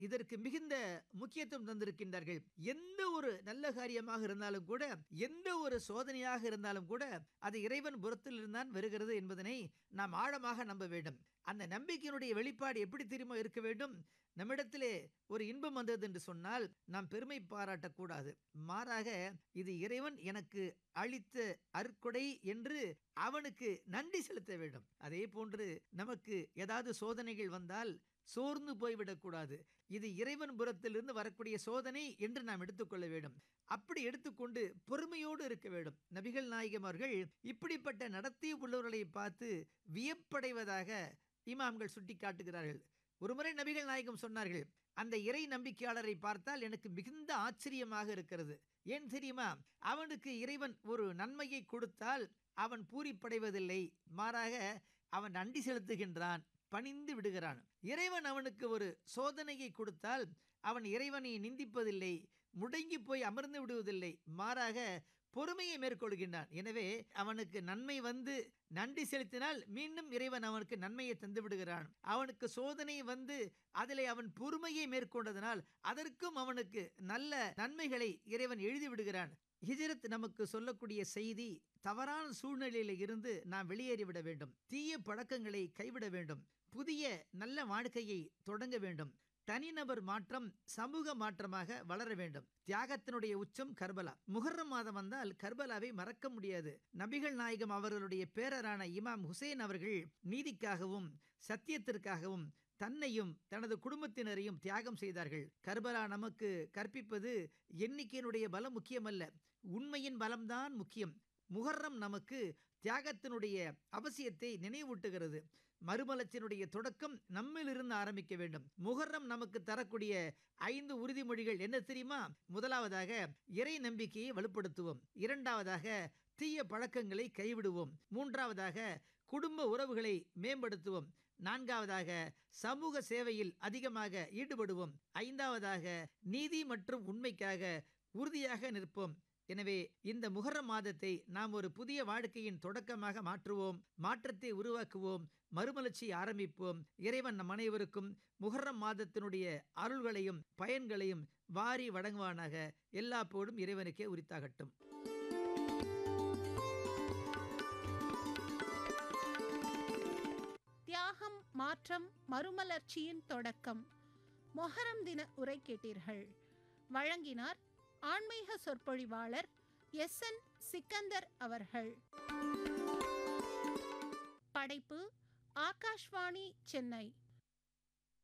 இதற்கு மிகுந்த முக்கியத்துவம் தந்திருக்கின்றார்கள் எந்த ஒரு நல்ல காரியமாக இருந்தாலும் கூட எந்த ஒரு சோதனையாக இருந்தாலும் கூட அது இறைவன் புறத்தில் இருந்தான் வருகிறது என்பதனை நாம் ஆழமாக நம்ப வேண்டும் அந்த நம்பிக்கையினுடைய வெளிப்பாடு எப்படி தெரியுமா இருக்க வேண்டும் நம்மிடத்திலே ஒரு இன்பம் வந்தது என்று சொன்னால் நாம் பெருமை பாராட்டக்கூடாது மாறாக இது இறைவன் எனக்கு அளித்த அற்கொடை என்று அவனுக்கு நன்றி செலுத்த வேண்டும் அதே போன்று நமக்கு ஏதாவது சோதனைகள் வந்தால் சோர்ந்து போய்விடக்கூடாது இது இறைவன் புறத்திலிருந்து வரக்கூடிய சோதனை என்று நாம் எடுத்துக்கொள்ள வேண்டும் அப்படி எடுத்துக்கொண்டு பொறுமையோடு இருக்க வேண்டும் நபிகள் நாயகம் அவர்கள் இப்படிப்பட்ட நடத்தி உள்ளவர்களை பார்த்து வியப்படைவதாக இமாம்கள் சுட்டி காட்டுகிறார்கள் ஒருமுறை நபிகள் நாயகம் சொன்னார்கள் அந்த இறை நம்பிக்கையாளரை பார்த்தால் எனக்கு மிகுந்த ஆச்சரியமாக இருக்கிறது ஏன் தெரியுமா அவனுக்கு இறைவன் ஒரு நன்மையை கொடுத்தால் அவன் பூரிப்படைவதில்லை மாறாக அவன் நன்றி செலுத்துகின்றான் பணிந்து விடுகிறான் இறைவன் அவனுக்கு ஒரு சோதனையை கொடுத்தால் அவன் இறைவனை நிந்திப்பதில்லை முடங்கி போய் அமர்ந்து விடுவதில்லை மாறாக பொறுமையை மேற்கொள்கின்றான் எனவே அவனுக்கு நன்மை வந்து நன்றி செலுத்தினால் மீண்டும் இறைவன் அவனுக்கு நன்மையை தந்து விடுகிறான் அவனுக்கு சோதனை வந்து அதிலே அவன் பொறுமையை மேற்கொண்டதனால் அதற்கும் அவனுக்கு நல்ல நன்மைகளை இறைவன் எழுதி விடுகிறான் ஹிஜரத் நமக்கு சொல்லக்கூடிய செய்தி தவறான சூழ்நிலையில இருந்து நாம் வெளியேறிவிட வேண்டும் தீய பழக்கங்களை கைவிட வேண்டும் புதிய நல்ல வாழ்க்கையை தொடங்க வேண்டும் தனிநபர் மாற்றம் சமூக மாற்றமாக வளர வேண்டும் தியாகத்தினுடைய உச்சம் கர்பலா முகர்ரம் மாதம் வந்தால் கர்பலாவை மறக்க முடியாது நபிகள் நாயகம் அவர்களுடைய பேரரான இமாம் ஹுசேன் அவர்கள் நீதிக்காகவும் சத்தியத்திற்காகவும் தன்னையும் தனது குடும்பத்தினரையும் தியாகம் செய்தார்கள் கர்பலா நமக்கு கற்பிப்பது எண்ணிக்கையினுடைய பலம் முக்கியமல்ல உண்மையின் பலம்தான் முக்கியம் முகர்ரம் நமக்கு தியாகத்தினுடைய அவசியத்தை நினைவூட்டுகிறது மறுமலர்ச்சியினுடைய தொடக்கம் நம்மிலிருந்து ஆரம்பிக்க வேண்டும் முகர்ரம் நமக்கு தரக்கூடிய ஐந்து உறுதிமொழிகள் என்ன தெரியுமா முதலாவதாக இறை நம்பிக்கையை வலுப்படுத்துவோம் இரண்டாவதாக தீய பழக்கங்களை கைவிடுவோம் மூன்றாவதாக குடும்ப உறவுகளை மேம்படுத்துவோம் நான்காவதாக சமூக சேவையில் அதிகமாக ஈடுபடுவோம் ஐந்தாவதாக நீதி மற்றும் உண்மைக்காக உறுதியாக நிற்போம் எனவே இந்த முகர மாதத்தை நாம் ஒரு புதிய வாழ்க்கையின் தொடக்கமாக மாற்றுவோம் மாற்றத்தை உருவாக்குவோம் மறுமலர்ச்சி ஆரம்பிப்போம் இறைவன் நம் அனைவருக்கும் முகரம் மாதத்தினுடைய அருள்களையும் பயன்களையும் வாரி வழங்குவானாக எல்லா போடும் இறைவனுக்கே உரித்தாகட்டும் தியாகம் மாற்றம் மறுமலர்ச்சியின் தொடக்கம் மொஹரம் தின உரை கேட்டீர்கள் வழங்கினார் ஆன்மீக சொற்பொழிவாளர் எஸ் என் சிக்கந்தர் அவர்கள் படைப்பு ஆகாஷ்வாணி சென்னை